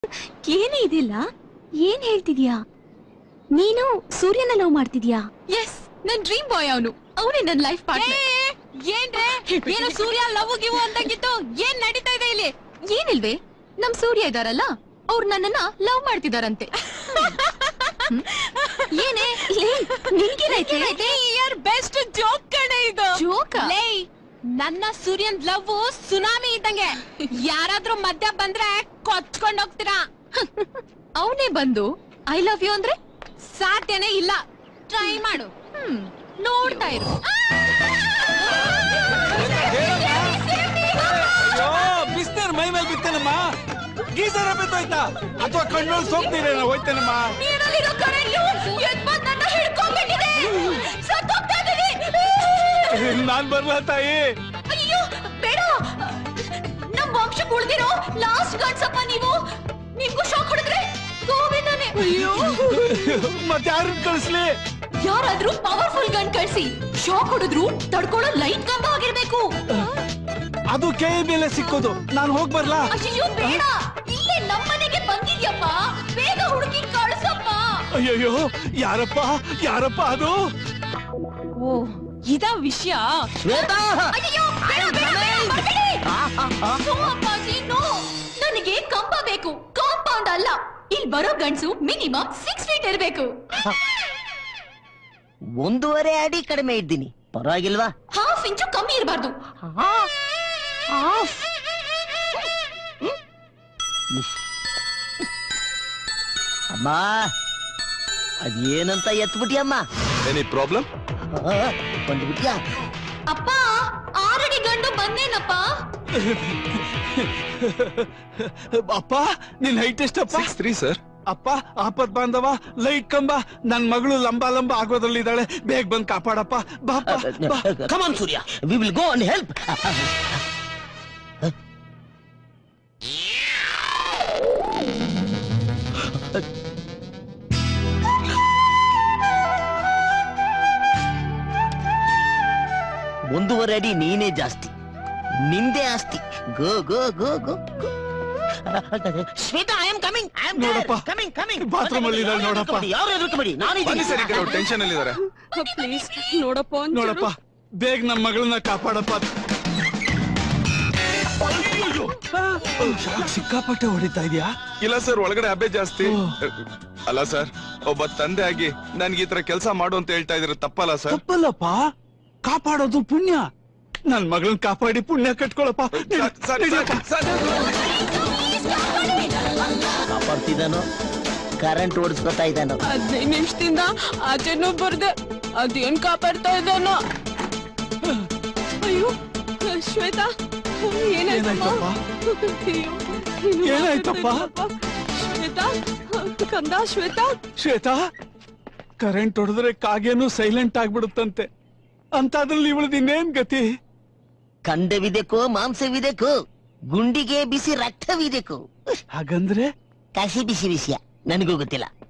ಏನೇ ಇದಿಲ್ಲ ಏನ್ ಹೇಳ್ತಿದ್ಯಾ ನೀನು ಸೂರ್ಯನ ಲವ್ ಮಾಡ್ತಿದ್ಯಾ ಎಸ್ ನನ್ ಡ್ರೀಮ್ ಬಾಯ್ ಅವನು ಅವನೇ ನನ್ ಲೈಫ್ ಪಾರ್ಟ್ನರ್ ಏನ್ರೆ ಏನು ಸೂರ್ಯ ಲವ್ ಗಿವ್ ಅಂತಾಗಿತ್ತು ಏನ್ ನಡೀತಾ ಇದೆ ಇಲ್ಲಿ ಏನಿಲ್ವೇ ನಮ್ ಸೂರ್ಯ ಇದಾರಲ್ಲ ಅವ್ರು ನನ್ನನ್ನ ಲವ್ ಮಾಡ್ತಿದಾರಂತೆ ಹ್ಮ್. ಏನೇ ನಿನ್ಗೇನೈತೆ ಇಯರ್ ಬೆಸ್ಟ್ ಜೋಕ್ ಕಣೆ ಇದು ಜೋಕ? ಲೇ ನನ್ನ ಸೂರ್ಯನ್ ಲವ್ ಸುನಾಮಿ ಇದ್ದಂಗೆ ಯಾರಾದ್ರೂ ಮಧ್ಯ ಬಂದ್ರೆ ಕೊಚ್ಕೊಂಡ್ ಹೋಗ್ತೀರಾ ಅವನೇ ಬಂದು ಐ ಲವ್ ಯು ಅಂದ್ರೆ ಸಾಧ್ಯನೇ ಇಲ್ಲ ಟ್ರೈ ಮಾಡು ಹ್ಮ್ ನೋಡ್ತಾ ಇರು ಅಯ್ಯೋ ಬಿಸ್ತೇನೆ ಮೈ ಮೇಲೆ ಬಿತ್ತೇನಮ್ಮ ಗೀಸರ ಬಿತ್ತೋಯ್ತಾ ಅಥವಾ ಕಣ್ಣಲ್ಲಿ ಸೋಪ್ತೀರೇನ ಹೋಯ್ತೇನಮ್ಮ ನೀರಲ್ಲಿರೋ ಕರೆಂಟು ಎದ್ ಬಂದ್ ನನ್ನ ಹಿಡ್ಕೊಂಡ್ಬಿಟ್ಟಿದೆ ಸತ್ತೋಗ್ತಾ ಇದೀನಿ ನಾನ್ ಬರ್ಲಾ ತಾಯಿ ಅಯ್ಯೋ ಬೇಡ ನಮ್ ವಂಶಕ್ಕೆ ಉಳ್ದಿರೋ ಲಾಸ್ಟ್ ಗಂಡ್ಸಪ್ಪ ನೀವು ನಿಮ್ಗೂ ಶಾಕ್ ಹೊಡೆದ್ರೆ ಗೋವಿಂದನೇ ಅಯ್ಯೋ ಮತ್ತೆ ಯಾರನ್ನ ಕಳಿಸ್ಲಿ ಯಾರಾದ್ರೂ ಪವರ್ಫುಲ್ ಗನ್ ಕಳ್ಸಿ ಶಾಕ್ ಹೊಡೆದ್ರು ತಡ್ಕೊಳ್ಳೋ ಲೈಟ್ ಕಂಬ ಆಗಿರ್ಬೇಕು ಅದು ಕೆ ಮೇಲೆ ಸಿಕ್ಕೋದು ನಾನು ಹೋಗ್ ಬರ್ಲಾ ಅಯ್ಯೋ ಬೇಡ ಇಲ್ಲೇ ನಮ್ಮನೆಗೆ ಬಂದಿದ್ಯಪ್ಪ ಬೇಗ ಹುಡುಕಿ ಕಳ್ಸಪ್ಪ ಅಯ್ಯೋ ಯಾರಪ್ಪ ಯಾರಪ್ಪ ಅದು ಓ ಇದ ವಿಷಯ ಶ್ವೇತಾ ಅಯ್ಯೋ ಬೇಡ ಬೇಡ ಬೇಡ ಬರ್ಬೇಡಿ. ನೋ ಅಪ್ಪಾಜಿ ನೋ ನನಗೆ ಕಂಬ ಬೇಕು ಕಾಂಪೌಂಡ್ ಅಲ್ಲ ಇಲ್ಲಿ ಬರೋ ಗಂಡ್ಸು ಮಿನಿಮಮ್ ಸಿಕ್ಸ್ ಫೀಟ್ ಇರ್ಬೇಕು ಒಂದೂವರೆ ಅಡಿ ಕಡಿಮೆ ಇದ್ದೀನಿ ಪರವಾಗಿಲ್ವಾ ಹಾಫ್ ಇಂಚು ಕಮ್ಮಿ ಇರಬಾರ್ದು ಅಮ್ಮ ಅದೇನಂತ ಎತ್ಬಿಟ್ಟಿಯಮ್ಮ ಎನಿ ಪ್ರಾಬ್ಲಮ್ ಆ, ಬಂದ್ಬಿಟ್ಯಾ ಅಪ್ಪ ಆರಡಿ ಗಂಡು ಬಂದೇನಪ್ಪ ಅಪ್ಪ ನಿನ್ ಹೈಟ್ ಎಷ್ಟಪ್ಪ ಸಿಕ್ಸ್ ತ್ರೀ ಸರ್ ಅಪ್ಪ ಆಪತ್ ಬಾಂಧವ ಲೈಟ್ ಕಂಬ ನನ್ ಮಗಳು ಲಂಬ ಲಂಬ ಆಗೋದ್ರಲ್ಲಿದ್ದಾಳೆ ಬೇಗ ಬಂದ್ ಕಾಪಾಡಪ್ಪ ಬಾಪ್ಪ ಬಾ. Come on Surya we will go and help ಒಂದೂವರೆ ಅಡಿ ನೀನೇ ಜಾಸ್ತಿ ನಿಂದೇ ಆಸ್ತಿ go go go go go Shweta I am coming I am ನೋಡಪ್ಪ. ಕಮಿಂಗ್ ಕಮಿಂಗ್ Bathroom ಅಲ್ಲಿ ಇದ್ದಾಳೆ ನೋಡಪ್ಪ. ಯಾರು ಎದುರುಕಬೇಡಿ ನಾನು ಬನ್ನಿ ಸರ್ ಈ ಕಡೆ ಟೆನ್ಷನ್ ಅಲ್ಲಿ ಇದಾರೆ ಪ್ಲೀಸ್ ನೋಡಪ್ಪ ನೋಡಪ್ಪ ಬೇಗ ನಮ್ ಮಗಳನ್ನ ಕಾಪಾಡಪ್ಪ ಅಯ್ಯಯ್ಯೋ. ಆ, ಸಿಕ್ಕಾಪಟ್ಟೆ ಹೊಡಿತಾ ಇದೆಯಾ ಇಲ್ಲ ಸರ್ ಒಳಗಡೆ ಹಬ್ಬೆ ಜಾಸ್ತಿ ಅಲ್ಲ ಸರ್ ಒಬ್ಬ ತಂದೆ ಆಗಿ ನನ್ಗೆ ಈ ತರ ಕೆಲಸ ಮಾಡು ಅಂತ ಹೇಳ್ತಾ ಇದ್ರೆ ತಪ್ಪಲ್ಲ ಸರ್ ತಪ್ಪಲ್ಲಪ್ಪ ಕಾಪಾಡೋದು ಪುಣ್ಯ ನನ್ ಮಗಳನ್ನ ಕಾಪಾಡಿ ಪುಣ್ಯ ಕಟ್ಕೊಳಪ್ಪ ಸರ್, ಸರ್, ನಡಿಯಪ್ಪ. ಸರ್, ಕಾಪಾಡ್ತಿದ್ದಾನೋ ಕರೆಂಟ್ ಓಡಿಸ್ಕೊತಾ ಇದ್ದಾನೋ ಹದಿನೈದು ನಿಮಿಷದಿಂದ ಆಚೆನೂ ಬರ್ದೆ ಅದೇನ್ ಕಾಪಾಡ್ತಾ ಇದ್ದಾನೋ ಅಯ್ಯೋ ಶ್ವೇತಾ ಏನಾಯ್ತಪ್ಪ? ಏನಾಯ್ತಪ್ಪ? ಶ್ವೇತಾ ಕಂದ ಶ್ವೇತಾ ಶ್ವೇತಾ ಕರೆಂಟ್ ಹೊಡೆದ್ರೆ ಕಾಗೇನು ಸೈಲೆಂಟ್ ಆಗ್ಬಿಡುತ್ತಂತೆ ಅಂತದ್ರಲ್ಲಿ ಇವಳದ್ ಇನ್ನೇನ್ ಗತಿ ಖಂಡವಿದೆಕೋ ಮಾಂಸವಿದೆಕೋ ಗುಂಡಿಗೆ ಬಿಸಿ ರಕ್ತವಿದೆಕೋ ಹಾಗಂದ್ರೆ ಕಸಿ ಬಿಸಿ ವಿಷಯ ನನಗೂ ಗೊತ್ತಿಲ್ಲ